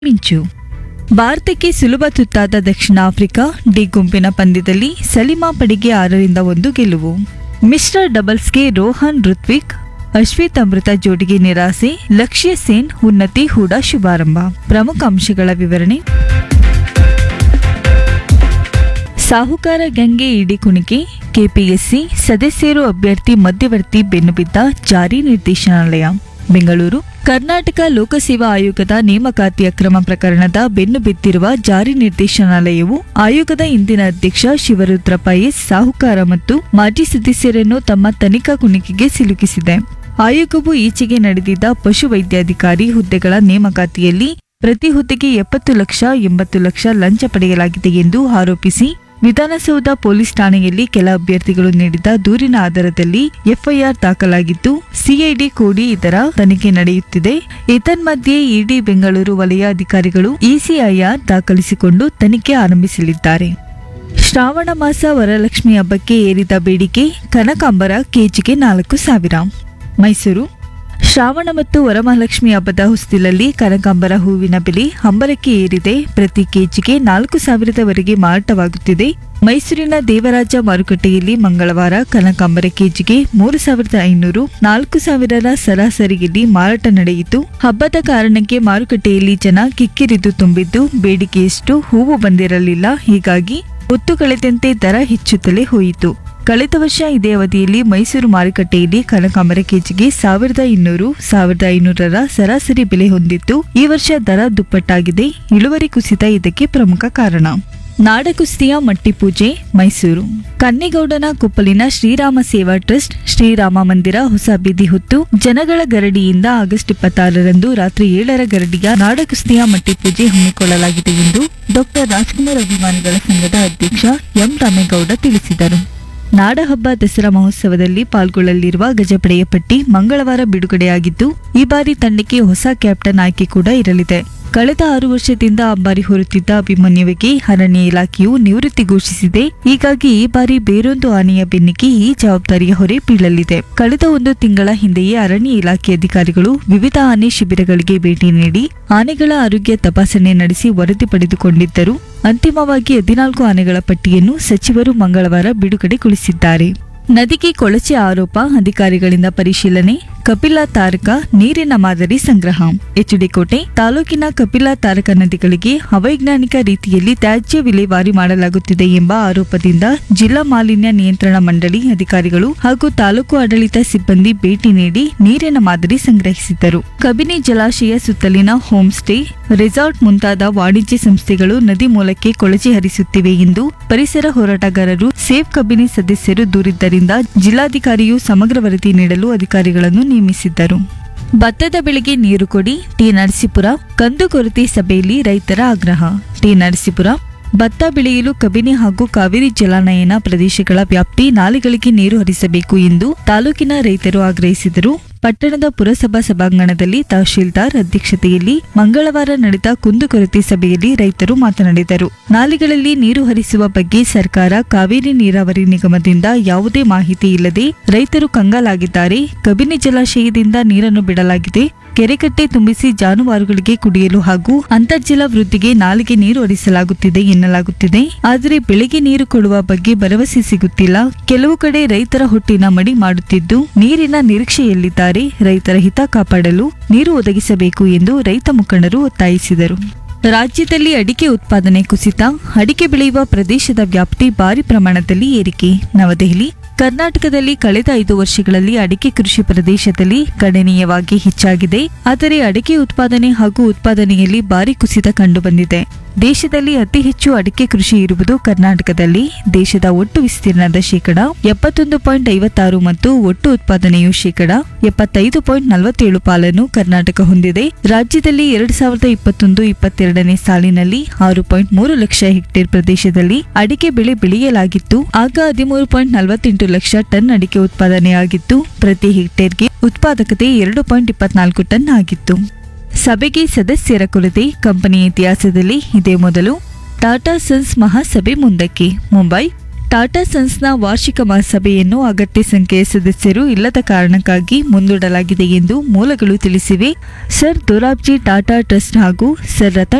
ಮಿಂಚು ಭಾರತಕ್ಕೆ ಸುಲಭ ತುತ್ತಾದ ದಕ್ಷಿಣ ಆಫ್ರಿಕಾ ಡಿ ಗುಂಪಿನ ಪಂದ್ಯದಲ್ಲಿ ಸಲಿಮಾ ಪಡೆಗೆ ಆರರಿಂದ ಒಂದು ಗೆಲುವು ಮಿಶ್ರ ಡಬಲ್ಸ್ಗೆ ರೋಹನ್ ಋತ್ವಿಕ್ ಅಶ್ವಿತ್ ಅಮೃತ ಜೋಡಿಗೆ ನಿರಾಸೆ ಲಕ್ಷ್ಯ ಸೇನ್ ಉನ್ನತಿ ಹೂಡ ಶುಭಾರಂಭ ಪ್ರಮುಖ ಅಂಶಗಳ ವಿವರಣೆ ಸಾಹುಕಾರ ಗಂಗೆ ಇಡಿ ಕುಣಿಕೆ ಕೆಪಿಎಸ್ಸಿ ಸದಸ್ಯರು ಅಭ್ಯರ್ಥಿ ಮಧ್ಯವರ್ತಿ ಬೆನ್ನುಬಿದ್ದ ಜಾರಿ ನಿರ್ದೇಶನಾಲಯ ಬೆಂಗಳೂರು ಕರ್ನಾಟಕ ಲೋಕಸೇವಾ ಆಯೋಗದ ನೇಮಕಾತಿ ಅಕ್ರಮ ಪ್ರಕರಣದ ಬೆನ್ನು ಬಿದ್ದಿರುವ ಜಾರಿ ನಿರ್ದೇಶನಾಲಯವು ಆಯೋಗದ ಇಂದಿನ ಅಧ್ಯಕ್ಷ ಶಿವರುದ್ರಪ್ಪ ಎಸ್ ಸಾಹುಕಾರ ಮತ್ತು ಮಾಜಿ ಸದಸ್ಯರನ್ನು ತಮ್ಮ ತನಿಖಾ ಕುಣಿಕೆಗೆ ಸಿಲುಕಿಸಿದೆ ಆಯೋಗವು ಈಚೆಗೆ ನಡೆದಿದ್ದ ಪಶುವೈದ್ಯಾಧಿಕಾರಿ ಹುದ್ದೆಗಳ ನೇಮಕಾತಿಯಲ್ಲಿ ಪ್ರತಿ ಹುದ್ದೆಗೆ ಎಪ್ಪತ್ತು ಲಕ್ಷ ಎಂಬತ್ತು ಲಕ್ಷ ಲಂಚ ಪಡೆಯಲಾಗಿದೆ ಎಂದು ಆರೋಪಿಸಿ ವಿಧಾನಸೌಧ ಪೊಲೀಸ್ ಠಾಣೆಯಲ್ಲಿ ಕೆಲ ಅಭ್ಯರ್ಥಿಗಳು ನೀಡಿದ ದೂರಿನ ಆಧಾರದಲ್ಲಿ ಎಫ್ಐಆರ್ ದಾಖಲಾಗಿದ್ದು ಸಿಐಡಿ ಕೋಡಿ ಇದರ ತನಿಖೆ ನಡೆಯುತ್ತಿದೆ ಏತನ್ಮಧ್ಯೆ ಇಡಿ ಬೆಂಗಳೂರು ವಲಯ ಅಧಿಕಾರಿಗಳು ಇಸಿಐಆರ್ ದಾಖಲಿಸಿಕೊಂಡು ತನಿಖೆ ಆರಂಭಿಸಲಿದ್ದಾರೆ ಶ್ರಾವಣ ಮಾಸ ವರಲಕ್ಷ್ಮಿ ಹಬ್ಬಕ್ಕೆ ಏರಿದ ಬೇಡಿಕೆ ಕನಕಾಂಬರ ಕೆಜಿಗೆ ನಾಲ್ಕು ಸಾವಿರ ಮೈಸೂರು ಶ್ರಾವಣ ಮತ್ತು ವರಮಹಾಲಕ್ಷ್ಮಿ ಹಬ್ಬದ ಹೊಸ್ತಿಲಲ್ಲಿ ಕನಕಾಂಬರ ಹೂವಿನ ಬೆಲೆ ಹಂಬರಕ್ಕೆ ಏರಿದೆ ಪ್ರತಿ ಕೆಜಿಗೆ ನಾಲ್ಕು ಸಾವಿರದವರೆಗೆ ಮಾರಾಟವಾಗುತ್ತಿದೆ ಮೈಸೂರಿನ ದೇವರಾಜ ಮಾರುಕಟ್ಟೆಯಲ್ಲಿ ಮಂಗಳವಾರ ಕನಕಾಂಬರ ಕೆಜಿಗೆ ಮೂರು ಸಾವಿರದ ಐನೂರು ನಾಲ್ಕು ಸಾವಿರರ ಸರಾಸರಿಯಲ್ಲಿ ಮಾರಾಟ ನಡೆಯಿತು ಹಬ್ಬದ ಕಾರಣಕ್ಕೆ ಮಾರುಕಟ್ಟೆಯಲ್ಲಿ ಜನ ಕಿಕ್ಕಿರಿದು ತುಂಬಿದ್ದು ಬೇಡಿಕೆಯಷ್ಟು ಹೂವು ಬಂದಿರಲಿಲ್ಲ ಹೀಗಾಗಿ ಹೊತ್ತು ಕಳೆದಂತೆ ದರ ಹೆಚ್ಚುತ್ತಲೇ ಹೋಯಿತು ಕಳೆದ ವರ್ಷ ಇದೇ ಅವಧಿಯಲ್ಲಿ ಮೈಸೂರು ಮಾರುಕಟ್ಟೆಯಲ್ಲಿ ಕನಕಾಂಬರ ಕೆಜಿಗೆ ಸಾವಿರದ ಇನ್ನೂರು ಸಾವಿರದ ಐನೂರರ ಸರಾಸರಿ ಬೆಲೆ ಹೊಂದಿತ್ತು ಈ ವರ್ಷ ದರ ದುಪ್ಪಟ್ಟಾಗಿದೆ ಇಳುವರಿ ಕುಸಿತ ಇದಕ್ಕೆ ಪ್ರಮುಖ ಕಾರಣ ನಾಡಕುಸ್ತಿಯ ಮಟ್ಟಿಪೂಜೆ ಮೈಸೂರು ಕನ್ನಿಗೌಡನ ಕುಪ್ಪಲಿನ ಶ್ರೀರಾಮ ಸೇವಾ ಟ್ರಸ್ಟ್ ಶ್ರೀರಾಮ ಮಂದಿರ ಹೊಸ ಬೀದಿ ಹೊತ್ತು ಜನಗಳ ಗರಡಿಯಿಂದ ಆಗಸ್ಟ್ ಇಪ್ಪತ್ತಾರರಂದು ರಾತ್ರಿ ಏಳರ ಗರಡಿಯ ನಾಡಕುಸ್ತಿಯ ಮಟ್ಟಿಪೂಜೆ ಹಮ್ಮಿಕೊಳ್ಳಲಾಗಿದೆ ಎಂದು ಡಾಕ್ಟರ್ ರಾಜ್ಕುಮಾರ್ ಅಭಿಮಾನಿಗಳ ಸಂಘದ ಅಧ್ಯಕ್ಷ ಎಂ ರಾಮೇಗೌಡ ತಿಳಿಸಿದರು ನಾಡಹಬ್ಬ ದಸರಾ ಮಹೋತ್ಸವದಲ್ಲಿ ಪಾಲ್ಗೊಳ್ಳಲಿರುವ ಗಜಪಡೆಯ ಪಟ್ಟಿ ಮಂಗಳವಾರ ಬಿಡುಗಡೆಯಾಗಿದ್ದು ಈ ಬಾರಿ ತಂಡಕ್ಕೆ ಹೊಸ ಕ್ಯಾಪ್ಟನ್ ಆಯ್ಕೆ ಕೂಡ ಇರಲಿದೆ ಕಳೆದ ಆರು ವರ್ಷದಿಂದ ಅಂಬಾರಿ ಹೊರುತ್ತಿದ್ದ ಅಭಿಮನ್ಯುವಿಗೆ ಅರಣ್ಯ ಇಲಾಖೆಯು ನಿವೃತ್ತಿ ಘೋಷಿಸಿದೆ ಹೀಗಾಗಿ ಈ ಬಾರಿ ಬೇರೊಂದು ಆನೆಯ ಬೆನ್ನಿಗೆ ಈ ಜವಾಬ್ದಾರಿಯ ಹೊರೆ ಬೀಳಲಿದೆ ಕಳೆದ ಒಂದು ತಿಂಗಳ ಹಿಂದೆಯೇ ಅರಣ್ಯ ಇಲಾಖೆ ಅಧಿಕಾರಿಗಳು ವಿವಿಧ ಆನೆ ಶಿಬಿರಗಳಿಗೆ ಭೇಟಿ ನೀಡಿ ಆನೆಗಳ ಆರೋಗ್ಯ ತಪಾಸಣೆ ನಡೆಸಿ ವರದಿ ಪಡೆದುಕೊಂಡಿದ್ದರು ಅಂತಿಮವಾಗಿ ಹದಿನಾಲ್ಕು ಆನೆಗಳ ಪಟ್ಟಿಯನ್ನು ಸಚಿವರು ಮಂಗಳವಾರ ಬಿಡುಗಡೆಗೊಳಿಸಿದ್ದಾರೆ ನದಿಗೆ ಕೊಳಚೆ ಆರೋಪ ಅಧಿಕಾರಿಗಳಿಂದ ಪರಿಶೀಲನೆ ಕಪಿಲಾ ತಾರಕ ನೀರಿನ ಮಾದರಿ ಸಂಗ್ರಹ ಎಚ್ಡಿಕೋಟೆ ತಾಲೂಕಿನ ಕಪಿಲಾ ತಾರಕ ನದಿಗಳಿಗೆ ಅವೈಜ್ಞಾನಿಕ ರೀತಿಯಲ್ಲಿ ತ್ಯಾಜ್ಯ ವಿಲೇವಾರಿ ಮಾಡಲಾಗುತ್ತಿದೆ ಎಂಬ ಆರೋಪದಿಂದ ಜಿಲ್ಲಾ ಮಾಲಿನ್ಯ ನಿಯಂತ್ರಣ ಮಂಡಳಿ ಅಧಿಕಾರಿಗಳು ಹಾಗೂ ತಾಲೂಕು ಆಡಳಿತ ಸಿಬ್ಬಂದಿ ಭೇಟಿ ನೀಡಿ ನೀರಿನ ಮಾದರಿ ಸಂಗ್ರಹಿಸಿದ್ದರು ಕಬಿನಿ ಜಲಾಶಯ ಸುತ್ತಲಿನ ಹೋಮ್ ಸ್ಟೇ ರೆಸಾರ್ಟ್ ಮುಂತಾದ ವಾಣಿಜ್ಯ ಸಂಸ್ಥೆಗಳು ನದಿ ಮೂಲಕ್ಕೆ ಕೊಳಚೆ ಹರಿಸುತ್ತಿವೆ ಎಂದು ಪರಿಸರ ಹೋರಾಟಗಾರರು ಸೇಫ್ ಕಬಿನಿ ಸದಸ್ಯರು ದೂರಿದ್ದರಿಂದ ಜಿಲ್ಲಾಧಿಕಾರಿಯು ಸಮಗ್ರ ವರದಿ ನೀಡಲು ಅಧಿಕಾರಿಗಳನ್ನು ನೇಮಿಸಿದ್ದರು ಭತ್ತದ ಬೆಳೆಗೆ ನೀರು ಕೊಡಿ ಟಿ ನರಸೀಪುರ ಕಂದು ಕೊರತೆ ಸಭೆಯಲ್ಲಿ ರೈತರ ಆಗ್ರಹ ಟಿ ನರಸೀಪುರ ಭತ್ತ ಬೆಳೆಯಲು ಕಬಿನಿ ಹಾಗೂ ಕಾವೇರಿ ಜಲಾನಯನ ಪ್ರದೇಶಗಳ ವ್ಯಾಪ್ತಿ ನಾಲೆಗಳಿಗೆ ನೀರು ಹರಿಸಬೇಕು ಎಂದು ತಾಲೂಕಿನ ರೈತರು ಆಗ್ರಹಿಸಿದರು ಪಟ್ಟಣದ ಪುರಸಭಾ ಸಭಾಂಗಣದಲ್ಲಿ ತಹಶೀಲ್ದಾರ್ ಅಧ್ಯಕ್ಷತೆಯಲ್ಲಿ ಮಂಗಳವಾರ ನಡೆದ ಕುಂದುಕೊರತೆ ಸಭೆಯಲ್ಲಿ ರೈತರು ಮಾತನಾಡಿದರು ನಾಲೆಗಳಲ್ಲಿ ನೀರು ಹರಿಸುವ ಬಗ್ಗೆ ಸರ್ಕಾರ ಕಾವೇರಿ ನೀರಾವರಿ ನಿಗಮದಿಂದ ಯಾವುದೇ ಮಾಹಿತಿ ಇಲ್ಲದೆ ರೈತರು ಕಂಗಾಲಾಗಿದ್ದಾರೆ ಕಬಿನಿ ಜಲಾಶಯದಿಂದ ನೀರನ್ನು ಬಿಡಲಾಗಿದೆ ಕೆರೆಕಟ್ಟೆ ತುಂಬಿಸಿ ಜಾನುವಾರುಗಳಿಗೆ ಕುಡಿಯಲು ಹಾಗೂ ಅಂತರ್ಜಲ ವೃದ್ಧಿಗೆ ನಾಲೆಗೆ ನೀರು ಹರಿಸಲಾಗುತ್ತಿದೆ ಎನ್ನಲಾಗುತ್ತಿದೆ ಆದರೆ ಬೆಳೆಗೆ ನೀರು ಕೊಡುವ ಬಗ್ಗೆ ಭರವಸೆ ಸಿಗುತ್ತಿಲ್ಲ ಕೆಲವು ಕಡೆ ರೈತರ ಹೊಟ್ಟಿನ ಮಡಿ ಮಾಡುತ್ತಿದ್ದು ನೀರಿನ ನಿರೀಕ್ಷೆಯಲ್ಲಿದ್ದಾರೆ ರೈತರ ಹಿತ ಕಾಪಾಡಲು ನೀರು ಒದಗಿಸಬೇಕು ಎಂದು ರೈತ ಮುಖಂಡರು ಒತ್ತಾಯಿಸಿದರು ರಾಜ್ಯದಲ್ಲಿ ಅಡಿಕೆ ಉತ್ಪಾದನೆ ಕುಸಿತ ಅಡಿಕೆ ಬೆಳೆಯುವ ಪ್ರದೇಶದ ವ್ಯಾಪ್ತಿ ಭಾರಿ ಪ್ರಮಾಣದಲ್ಲಿ ಏರಿಕೆ ನವದೆಹಲಿ ಕರ್ನಾಟಕದಲ್ಲಿ ಕಳೆದ ಐದು ವರ್ಷಗಳಲ್ಲಿ ಅಡಿಕೆ ಕೃಷಿ ಪ್ರದೇಶದಲ್ಲಿ ಗಣನೀಯವಾಗಿ ಹೆಚ್ಚಾಗಿದೆ ಆದರೆ ಅಡಿಕೆ ಉತ್ಪಾದನೆ ಹಾಗೂ ಉತ್ಪಾದನೆಯಲ್ಲಿ ಭಾರಿ ಕುಸಿತ ಕಂಡುಬಂದಿದೆ ದೇಶದಲ್ಲಿ ಅತಿ ಹೆಚ್ಚು ಅಡಿಕೆ ಕೃಷಿ ಇರುವುದು ಕರ್ನಾಟಕದಲ್ಲಿ ದೇಶದ ಒಟ್ಟು ವಿಸ್ತೀರ್ಣದ ಶೇಕಡ ಎಪ್ಪತ್ತೊಂದು ಪಾಯಿಂಟ್ ಐವತ್ತಾರು ಮತ್ತು ಒಟ್ಟು ಉತ್ಪಾದನೆಯು ಶೇಕಡ ಎಪ್ಪತ್ತೈದು ಪಾಯಿಂಟ್ ನಲವತ್ತೇಳು ಪಾಲನ್ನು ಕರ್ನಾಟಕ ಹೊಂದಿದೆ ರಾಜ್ಯದಲ್ಲಿ ಎರಡ್ ಸಾವಿರದ ಇಪ್ಪತ್ತೊಂದು ಇಪ್ಪತ್ತೆರಡನೇ ಸಾಲಿನಲ್ಲಿ ಆರು ಪಾಯಿಂಟ್ ಮೂರು ಲಕ್ಷ ಹೆಕ್ಟೇರ್ ಪ್ರದೇಶದಲ್ಲಿ ಅಡಿಕೆ ಬೆಳೆ ಬೆಳೆಯಲಾಗಿತ್ತು ಆಗ ಹದಿಮೂರು ಪಾಯಿಂಟ್ ನಲವತ್ತೆಂಟು ಲಕ್ಷ ಟನ್ ಅಡಿಕೆ ಉತ್ಪಾದನೆಯಾಗಿತ್ತು ಪ್ರತಿ ಹೆಕ್ಟೇರ್ಗೆ ಉತ್ಪಾದಕತೆ ಎರಡು ಪಾಯಿಂಟ್ ಇಪ್ಪತ್ನಾಲ್ಕು ಟನ್ ಆಗಿತ್ತು ಸಭೆಗೆ ಸದಸ್ಯರ ಕೊರತೆ ಕಂಪನಿ ಇತಿಹಾಸದಲ್ಲಿ ಇದೇ ಮೊದಲು ಟಾಟಾ ಸನ್ಸ್ ಮಹಾಸಭೆ ಮುಂದಕ್ಕೆ ಮುಂಬೈ ಟಾಟಾ ಸನ್ಸ್ನ ವಾರ್ಷಿಕ ಮಹಾಸಭೆಯನ್ನು ಅಗತ್ಯ ಸಂಖ್ಯೆಯ ಸದಸ್ಯರು ಇಲ್ಲದ ಕಾರಣಕ್ಕಾಗಿ ಮುಂದೂಡಲಾಗಿದೆ ಎಂದು ಮೂಲಗಳು ತಿಳಿಸಿವೆ ಸರ್ ದೊರಾಬ್ಜಿ ಟಾಟಾ ಟ್ರಸ್ಟ್ ಹಾಗೂ ಸರ್ ರತನ್